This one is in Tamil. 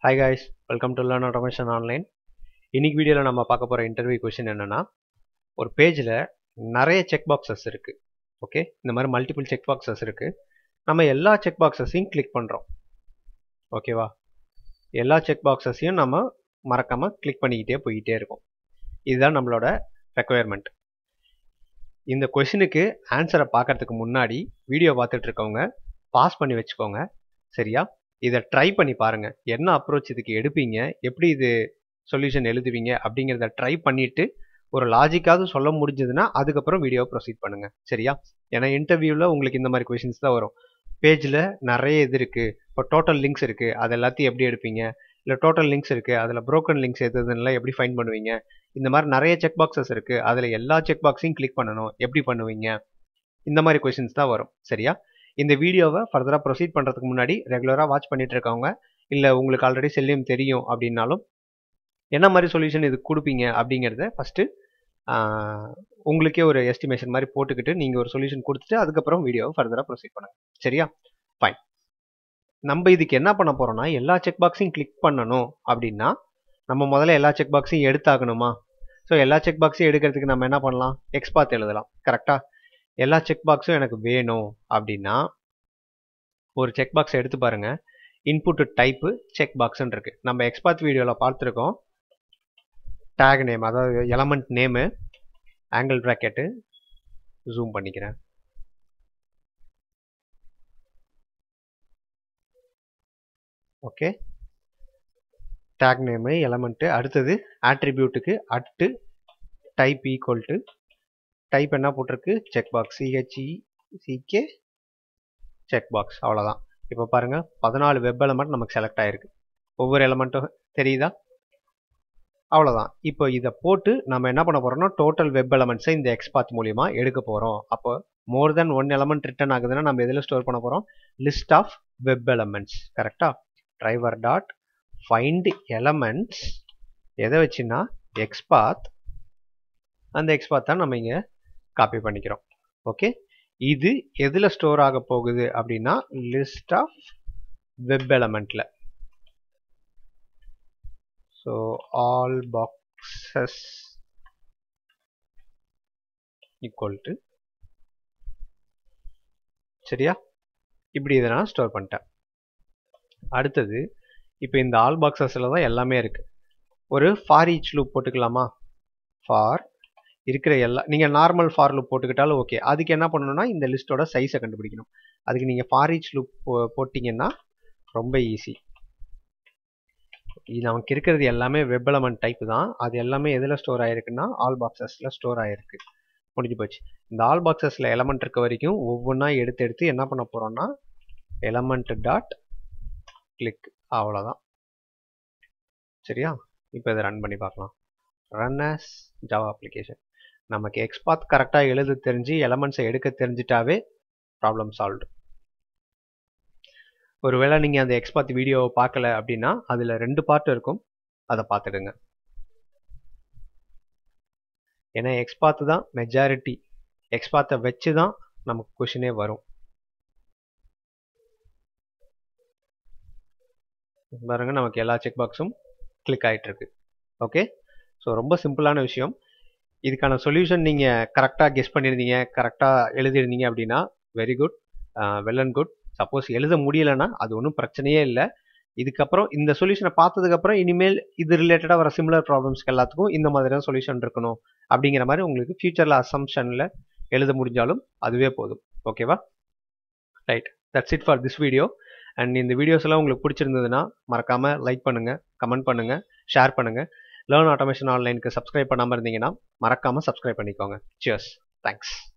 hi guys welcome to learn automation online இன்னைக்கு வீடியோவில் நம்ம பார்க்க போகிற இன்டர்வியூ கொஷின் என்னென்னா ஒரு பேஜில் நிறைய செக் பாக்ஸஸ் இருக்குது ஓகே இந்த மாதிரி மல்டிபிள் செக் பாக்ஸஸ் இருக்குது நம்ம எல்லா செக் பாக்ஸஸையும் கிளிக் பண்ணுறோம் ஓகேவா எல்லா செக் பாக்ஸஸையும் நம்ம மறக்காமல் கிளிக் பண்ணிக்கிட்டே போய்கிட்டே இருக்கோம் இதுதான் நம்மளோட ரெக்குயர்மெண்ட் இந்த கொஷினுக்கு ஆன்சரை பார்க்கறதுக்கு முன்னாடி வீடியோ பார்த்துட்டு இருக்கவங்க பாஸ் பண்ணி வச்சுக்கோங்க சரியா இதை ட்ரை பண்ணி பாருங்க என்ன அப்ரோச் இதுக்கு எடுப்பீங்க எப்படி இது சொல்யூஷன் எழுதுவீங்க அப்படிங்கிறத ட்ரை பண்ணிட்டு ஒரு லாஜிக்காவது சொல்ல முடிஞ்சதுன்னா அதுக்கப்புறம் வீடியோ ப்ரொசீட் பண்ணுங்க சரியா ஏன்னா இன்டர்வியூவில் உங்களுக்கு இந்த மாதிரி கொஷின்ஸ் தான் வரும் பேஜில் நிறைய இது இருக்குது இப்போ டோட்டல் லிங்க்ஸ் இருக்குது அது எல்லாத்தையும் எப்படி எடுப்பீங்க இல்லை டோட்டல் லிங்க்ஸ் இருக்குது அதில் ப்ரோக்கன் லிங்க்ஸ் எதுலாம் எப்படி ஃபைன் பண்ணுவீங்க இந்த மாதிரி நிறைய செக் பாக்ஸஸ் இருக்குது அதில் எல்லா செக் பாக்ஸையும் கிளிக் பண்ணணும் எப்படி பண்ணுவீங்க இந்த மாதிரி கொஷின்ஸ் தான் வரும் சரியா இந்த வீடியோவை ஃபர்தராக ப்ரொசீட் பண்ணுறதுக்கு முன்னாடி ரெகுலராக வாட்ச் பண்ணிட்டு இருக்கவங்க இல்லை உங்களுக்கு ஆல்ரெடி செல்லியம் தெரியும் அப்படின்னாலும் என்ன மாதிரி சொல்யூஷன் இது கொடுப்பீங்க அப்படிங்கிறத ஃபஸ்ட்டு உங்களுக்கே ஒரு எஸ்டிமேஷன் மாதிரி போட்டுக்கிட்டு நீங்கள் ஒரு சொல்யூஷன் கொடுத்துட்டு அதுக்கப்புறம் வீடியோவை ஃபர்தராக ப்ரொசீட் பண்ணுங்க சரியா ஃபைன் நம்ம இதுக்கு என்ன பண்ண போகிறோம்னா எல்லா செக் பாக்ஸையும் கிளிக் பண்ணணும் அப்படின்னா நம்ம முதல்ல எல்லா செக் பாக்ஸையும் எடுத்தாகணுமா ஸோ எல்லா செக் பாக்ஸையும் எடுக்கிறதுக்கு நம்ம என்ன பண்ணலாம் எக்ஸ்பாத் எழுதலாம் கரெக்டாக எல்லா செக் பாக்ஸும் எனக்கு வேணும் அப்படின்னா ஒரு செக் பாக்ஸ் எடுத்து பாருங்க இன்புட் டைப்பு செக் பாக்ஸ்ன்னு இருக்கு நம்ம எக்ஸ்பாத் வீடியோவில் பார்த்துருக்கோம் டேக் நேம் அதாவது element name angle bracket zoom பண்ணிக்கிறேன் ஓகே டேக் நேமு எலமெண்ட்டு அடுத்தது ஆட்ரிபியூட்டுக்கு at type equal to type என்ன போட்டிருக்கு check box C H E C K check box அவ்வளோதான் இப்போ பாருங்கள் பதினாலு வெப் எலமெண்ட் நமக்கு செலக்ட் ஆகிருக்கு ஒவ்வொரு எலமெண்ட்டும் தெரியுதா அவ்வளோதான் இப்போ இதை போட்டு நம்ம என்ன பண்ண போகிறோம்னா டோட்டல் வெப் எலமெண்ட்ஸை இந்த எக்ஸ்பாத் மூலியமா எடுக்க போகிறோம் அப்போ more than one element return ஆகுதுன்னா நம்ம எதில் ஸ்டோர் பண்ண போகிறோம் லிஸ்ட் ஆஃப் வெப் எலமெண்ட்ஸ் கரெக்டாக டிரைவர் டாட் ஃபைண்ட் எலமெண்ட்ஸ் எதை வச்சுன்னா எக்ஸ்பாத் அந்த எக்ஸ்பாத் தான் நம்ம இங்கே காப்பி பண்ணிக்கிறோம் ஓகே இது எதில் ஸ்டோர் ஆக போகுது அப்படின்னா லிஸ்ட் ஆஃப் வெப் எலமெண்ட்ல so all boxes equal to சரியா இப்படி இதை நான் ஸ்டோர் பண்ணிட்டேன் அடுத்தது இப்போ இந்த ஆல் பாக்ஸஸில் தான் எல்லாமே இருக்குது ஒரு ஃபார் ஈச் லூப் போட்டுக்கலாமா ஃபார் இருக்கிற எல்லா நீங்கள் நார்மல் ஃபார் லூப் போட்டுக்கிட்டாலும் ஓகே அதுக்கு என்ன பண்ணணும்னா இந்த லிஸ்ட்டோட சைஸை கண்டுபிடிக்கணும் அதுக்கு நீங்கள் ஃபார் ஈச் லூப் போட்டிங்கன்னா ரொம்ப ஈஸி நமக்கு இருக்கிறது எல்லாமே வெப் எலமெண்ட் டைப் தான் அது எல்லாமே எதில் ஸ்டோர் ஆகிருக்குன்னா ஆல் பாக்ஸஸில் ஸ்டோர் ஆகிருக்கு முடிஞ்சு போச்சு இந்த ஆல் பாக்ஸஸில் எலமெண்ட் இருக்க வரைக்கும் ஒவ்வொன்றா எடுத்து எடுத்து என்ன பண்ண போகிறோம்னா எலமெண்ட் டாட் கிளிக் அவ்வளோதான் சரியா இப்போ இதை ரன் பண்ணி பார்க்கலாம் ரன் ஆஸ் ஜாவா அப்ளிகேஷன் நமக்கு எக்ஸ்பாத் கரெக்டாக எழுத தெரிஞ்சு எலமெண்ட்ஸை எடுக்க தெரிஞ்சிட்டாவே ப்ராப்ளம் சால்வ்டு ஒருவேளை நீங்கள் அந்த எக்ஸ்பாத் வீடியோவை பார்க்கல அப்படின்னா அதில் ரெண்டு பார்ட் இருக்கும் அதை பார்த்துடுங்க ஏன்னா எக்ஸ்பாத்து தான் மெஜாரிட்டி எக்ஸ்பாத்தை வச்சு தான் நமக்கு கொஷினே வரும் பாருங்க நமக்கு எல்லா செக் பாக்ஸும் கிளிக் ஆகிட்டு இருக்கு ஓகே ஸோ ரொம்ப சிம்பிளான விஷயம் இதுக்கான சொல்யூஷன் நீங்கள் கரெக்டாக கெஸ் பண்ணியிருந்தீங்க கரெக்டாக எழுதியிருந்தீங்க அப்படின்னா very good well and good suppose எழுத முடியலைன்னா அது ஒன்றும் பிரச்சனையே இல்லை இதுக்கப்புறம் இந்த சொல்யூஷனை பார்த்ததுக்கப்புறம் இனிமேல் இது ரிலேட்டடாக வர சிமிலர் ப்ராப்ளம்ஸ்க்கு எல்லாத்துக்கும் இந்த மாதிரியான சொல்யூஷன் இருக்கணும் அப்படிங்கிற மாதிரி உங்களுக்கு ஃபியூச்சரில் அசம்ஷனில் எழுத முடிஞ்சாலும் அதுவே போதும் ஓகேவா right that's it for this video and இந்த வீடியோஸ் எல்லாம் உங்களுக்கு பிடிச்சிருந்ததுன்னா மறக்காமல் லைக் பண்ணுங்கள் கமெண்ட் பண்ணுங்கள் ஷேர் பண்ணுங்கள் லேர்ன் ஆட்டோமேஷன் ஆன்லைனுக்கு சப்ஸ்கிரைப் பண்ணாமல் இருந்தீங்கன்னா மறக்காமல் சப்ஸ்கிரைப் பண்ணிக்கோங்க சியர்ஸ் தேங்க்ஸ்